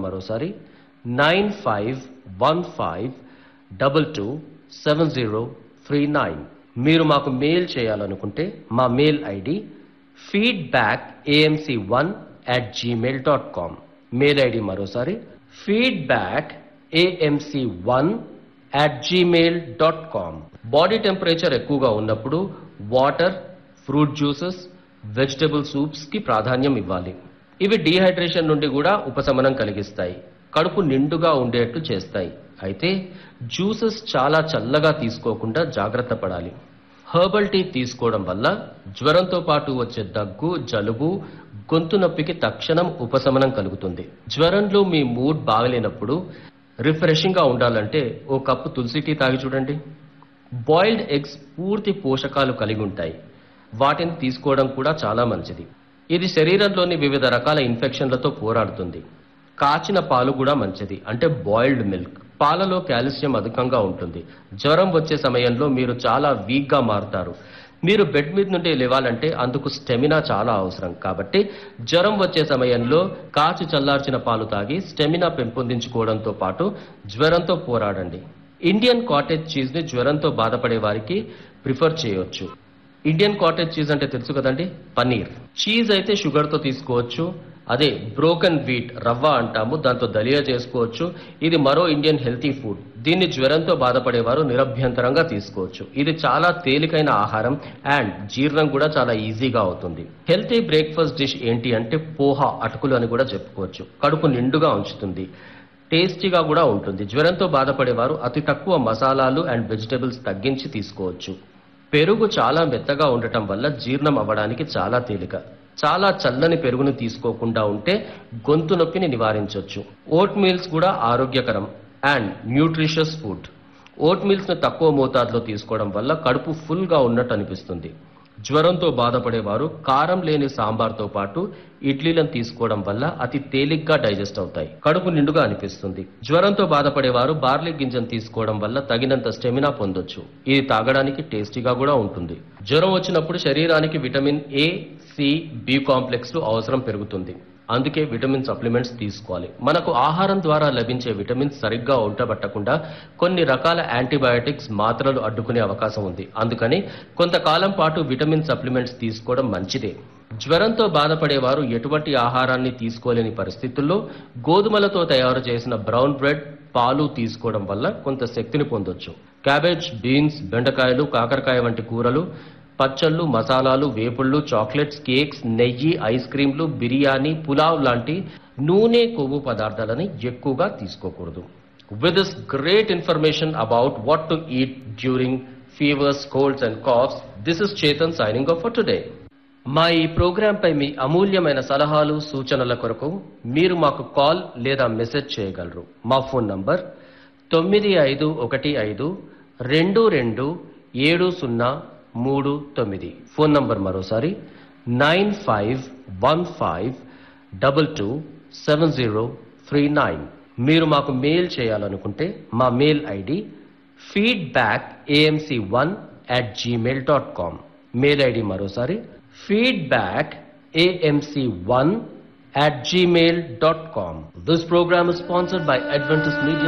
మరోసారి nine five one five double two seven zero three nine మీరు మాకు mail చేయాలనుకుంటే మా mail ID feedback AMC one at Gmail dot com mail ID మరోసారి feedback AMC one at Gmail dot com body temperature ఎక్కువగా ఉన్నప్పుడు water fruit juices vegetable soups కి ప్రాధాన్యం ఇవ్వాలి ఇవి డీహైడ్రేషన్ నుండి కూడా ఉపశమనం కలిగిస్తాయి కడుపు నిండుగా ఉండేట్టు చేస్తాయి అయితే జ్యూసెస్ చాలా చల్లగా తీసుకోకుండా జాగ్రత్త పడాలి హర్బల్ టీ తీసుకోవడం వల్ల జ్వరంతో పాటు వచ్చే దగ్గు జలుబు గొంతు నొప్పికి తక్షణం ఉపశమనం కలుగుతుంది జ్వరంలో మీ మూడ్ బాగలేనప్పుడు రిఫ్రెషింగ్ గా ఉండాలంటే ఓ కప్పు తులసి టీ తాగి చూడండి బాయిల్డ్ ఎగ్స్ పూర్తి పోషకాలు కలిగి ఉంటాయి వాటిని తీసుకోవడం కూడా చాలా మంచిది ఇది శరీరంలోని వివిధ రకాల ఇన్ఫెక్షన్లతో పోరాడుతుంది కాచిన పాలు కూడా మంచిది అంటే బాయిల్డ్ మిల్క్ పాలలో కాల్షియం అధికంగా ఉంటుంది జ్వరం వచ్చే సమయంలో మీరు చాలా వీక్ గా మారుతారు మీరు బెడ్ మీద నుండి లేవాలంటే అందుకు స్టెమినా చాలా అవసరం కాబట్టి జ్వరం వచ్చే సమయంలో కాచి చల్లార్చిన పాలు తాగి స్టెమినా పెంపొందించుకోవడంతో పాటు జ్వరంతో పోరాడండి ఇండియన్ కాటేజ్ చీజ్ ని జ్వరంతో బాధపడే వారికి ప్రిఫర్ చేయొచ్చు ఇండియన్ కాటేజ్ చీజ్ అంటే తెలుసు కదండి పన్నీర్ చీజ్ అయితే షుగర్ తో తీసుకోవచ్చు అదే బ్రోకన్ వీట్ రవ్వ అంటాము దాంతో దలియా చేసుకోవచ్చు ఇది మరో ఇండియన్ హెల్తీ ఫుడ్ దీన్ని జ్వరంతో బాధపడేవారు నిరభ్యంతరంగా తీసుకోవచ్చు ఇది చాలా తేలికైన ఆహారం అండ్ జీర్ణం కూడా చాలా ఈజీగా అవుతుంది హెల్తీ బ్రేక్ఫాస్ట్ డిష్ ఏంటి అంటే పోహా అటుకులు అని కూడా చెప్పుకోవచ్చు కడుపు నిండుగా ఉంచుతుంది టేస్టీగా కూడా ఉంటుంది జ్వరంతో బాధపడేవారు అతి తక్కువ మసాలాలు అండ్ వెజిటబుల్స్ తగ్గించి తీసుకోవచ్చు పెరుగు చాలా మెత్తగా ఉండటం వల్ల జీర్ణం అవ్వడానికి చాలా తేలిక చాలా చల్లని పెరుగును తీసుకోకుండా ఉంటే గొంతు నొప్పిని నివారించవచ్చు ఓట్ మీల్స్ కూడా ఆరోగ్యకరం and nutritious food oat meals ను తక్కువ మోతాదులో తీసుకోవడం వల్ల కడుపు ఫుల్ గా ఉన్నట్టు అనిపిస్తుంది జ్వరంతో బాధపడేవారు కారం లేని సాంబార్తో పాటు ఇడ్లీలను తీసుకోవడం వల్ల అతి తేలిగ్గా డైజెస్ట్ అవుతాయి కడుపు నిండుగా అనిపిస్తుంది జ్వరంతో బాధపడేవారు బార్లీ గింజను తీసుకోవడం వల్ల తగినంత స్టెమినా పొందొచ్చు ఇది తాగడానికి టేస్టీగా కూడా ఉంటుంది జ్వరం వచ్చినప్పుడు శరీరానికి vitamin A C B complex అవసరం పెరుగుతుంది అందుకే విటమిన్ సప్లిమెంట్స్ తీసుకోవాలి మనకు ఆహారం ద్వారా లభించే విటమిన్స్ సరిగ్గా ఉండబట్టకుండా కొన్ని రకాల యాంటీబయాటిక్స్ మాత్రలు అడ్డుకునే అవకాశం ఉంది అందుకని కొంతకాలం పాటు విటమిన్ సప్లిమెంట్స్ తీసుకోవడం మంచిదే జ్వరంతో బాధపడేవారు ఎటువంటి ఆహారాన్ని తీసుకోలేని పరిస్థితుల్లో గోధుమలతో తయారు చేసిన బ్రౌన్ బ్రెడ్ పాలు తీసుకోవడం వల్ల కొంత శక్తిని పొందొచ్చు క్యాబేజ్ బీన్స్ బెండకాయలు కాకరకాయ వంటి కూరలు పచ్చళ్ళు మసాలాలు వేపుళ్ళు చాక్లెట్స్ కేక్స్ నెయ్యి ఐస్ క్రీంలు బిర్యానీ పులావ్ లాంటి నూనె కొవ్వు పదార్థాలని ఎక్కువగా తీసుకోకూడదు with this great information about what to eat during fevers colds and coughs this is Chetan signing off for today మా ఈ ప్రోగ్రాం పై మీ అమూల్యమైన సలహాలు సూచనల కొరకు మీరు మాకు కాల్ లేదా మెసేజ్ చేయగలరు మా ఫోన్ నంబర్ తొమ్మిది ఐదు ఒకటి ఐదు రెండు రెండు ఏడు సున్నా మూడు తొమ్మిది ఫోన్ నంబర్ మరోసారి nine five one five double two seven zero three nine మీరు మాకు మెయిల్ చేయాలనుకుంటే మా mail ID feedback AMC one at Gmail dot com mail ID మరోసారి feedback AMC one at gmail.com. This program is sponsored by Adventist Media.